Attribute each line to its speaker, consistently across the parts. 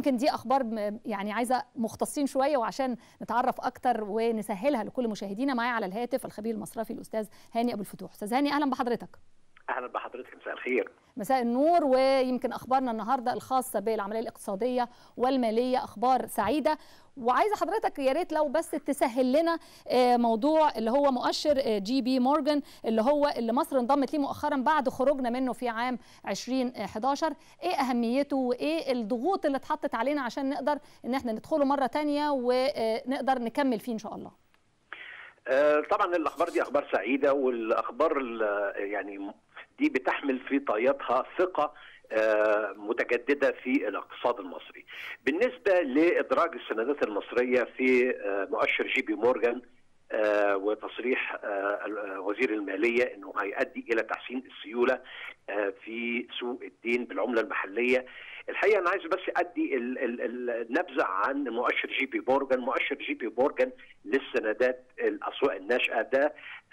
Speaker 1: يمكن دي اخبار يعني عايزه مختصين شويه وعشان نتعرف اكتر ونسهلها لكل مشاهدينا معايا على الهاتف الخبير المصرفي الاستاذ هاني ابو الفتوح استاذ هاني اهلا بحضرتك
Speaker 2: اهلا بحضرتك مساء الخير
Speaker 1: مساء النور ويمكن اخبارنا النهارده الخاصه بالعمليه الاقتصاديه والماليه اخبار سعيده وعايزه حضرتك يا ريت لو بس تسهل لنا موضوع اللي هو مؤشر جي بي مورجان اللي هو اللي مصر انضمت ليه مؤخرا بعد خروجنا منه في عام 2011 ايه اهميته وايه الضغوط اللي اتحطت علينا عشان نقدر ان احنا ندخله مره ثانيه ونقدر نكمل فيه ان شاء الله
Speaker 2: طبعا الاخبار دي اخبار سعيده والاخبار يعني دي بتحمل في طياتها ثقه متجدده في الاقتصاد المصري. بالنسبه لادراج السندات المصريه في مؤشر جي بي مورجان وتصريح وزير الماليه انه هيؤدي الى تحسين السيوله في سوق الدين بالعمله المحليه الحقيقه انا عايز بس ادي النبذه عن مؤشر جي بي مورجان مؤشر جي بي مورجان للسندات الاسواق الناشئه ده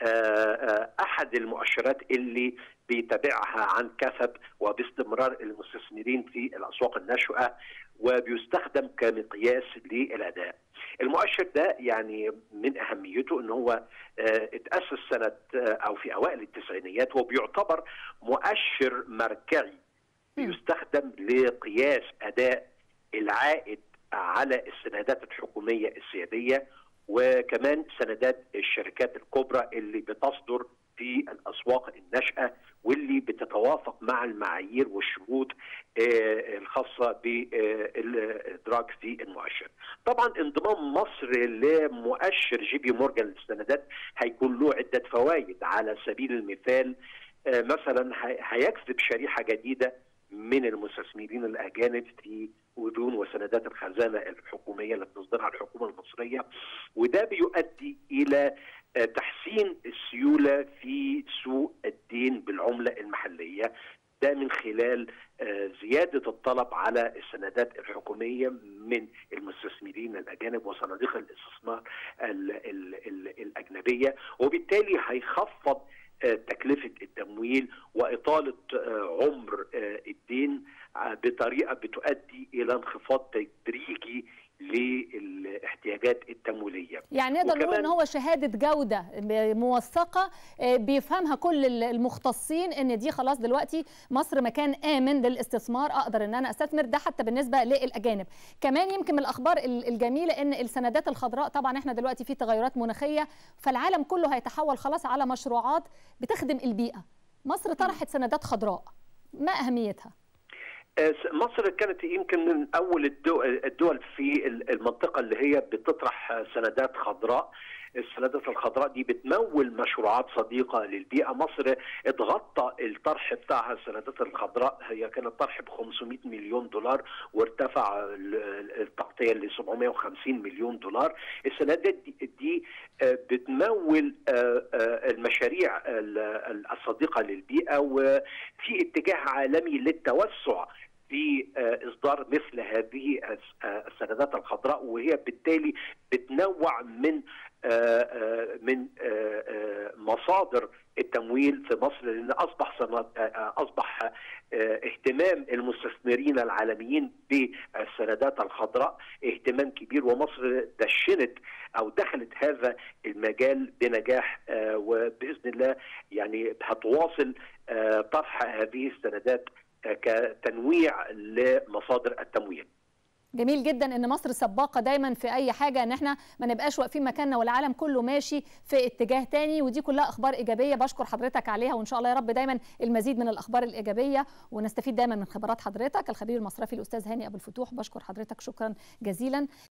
Speaker 2: احد المؤشرات اللي بيتابعها عن كثب وباستمرار المستثمرين في الاسواق الناشئه وبيستخدم كمقياس للاداء. المؤشر ده يعني من اهميته ان هو اتاسس سنه او في اوائل التسعينيات وبيعتبر مؤشر مركزي بيستخدم لقياس اداء العائد على السندات الحكوميه السياديه وكمان سندات الشركات الكبرى اللي بتصدر في الاسواق الناشئه واللي بتتوافق مع المعايير والشروط الخاصه بالادراج في المؤشر. طبعا انضمام مصر لمؤشر جي بي مورجان للسندات هيكون له عده فوائد على سبيل المثال مثلا هيجذب شريحه جديده من المستثمرين الاجانب في ودون وسندات الخزانه الحكوميه اللي بتصدرها الحكومه المصريه وده بيؤدي الى تحسين السيوله في سوق الدين بالعمله المحليه ده من خلال زياده الطلب على السندات الحكوميه من المستثمرين الاجانب وصناديق الاستثمار الاجنبيه وبالتالي هيخفض تكلفه التمويل واطاله عمر الدين بطريقه بتؤدي الى انخفاض تدريجي للاحتياجات التمويليه
Speaker 1: يعني نقدر نقول ان هو شهاده جوده موثقه بيفهمها كل المختصين ان دي خلاص دلوقتي مصر مكان امن للاستثمار اقدر ان انا استثمر ده حتى بالنسبه للاجانب كمان يمكن من الاخبار الجميله ان السندات الخضراء طبعا احنا دلوقتي في تغيرات مناخيه فالعالم كله هيتحول خلاص على مشروعات بتخدم البيئه مصر طرحت سندات خضراء ما اهميتها
Speaker 2: مصر كانت يمكن من اول الدول, الدول في المنطقه اللي هي بتطرح سندات خضراء السندات الخضراء دي بتمول مشروعات صديقه للبيئه مصر اتغطى الطرح بتاعها السندات الخضراء هي كانت طرح ب 500 مليون دولار وارتفع التغطيه ل 750 مليون دولار السندات دي, دي بتمول المشاريع الصديقه للبيئه وفي اتجاه عالمي للتوسع في اصدار مثل هذه السندات الخضراء وهي بالتالي بتنوع من من مصادر التمويل في مصر لان اصبح اصبح اهتمام المستثمرين العالميين بالسندات الخضراء اهتمام كبير ومصر دشنت او دخلت هذا المجال بنجاح وباذن الله يعني هتواصل طرح هذه السندات كتنويع لمصادر التمويل
Speaker 1: جميل جدا ان مصر سباقه دايما في اي حاجه ان احنا ما نبقاش واقفين مكاننا والعالم كله ماشي في اتجاه تاني ودي كلها اخبار ايجابيه بشكر حضرتك عليها وان شاء الله يا رب دايما المزيد من الاخبار الايجابيه ونستفيد دايما من خبرات حضرتك الخبير المصرفي الاستاذ هاني ابو الفتوح بشكر حضرتك شكرا جزيلا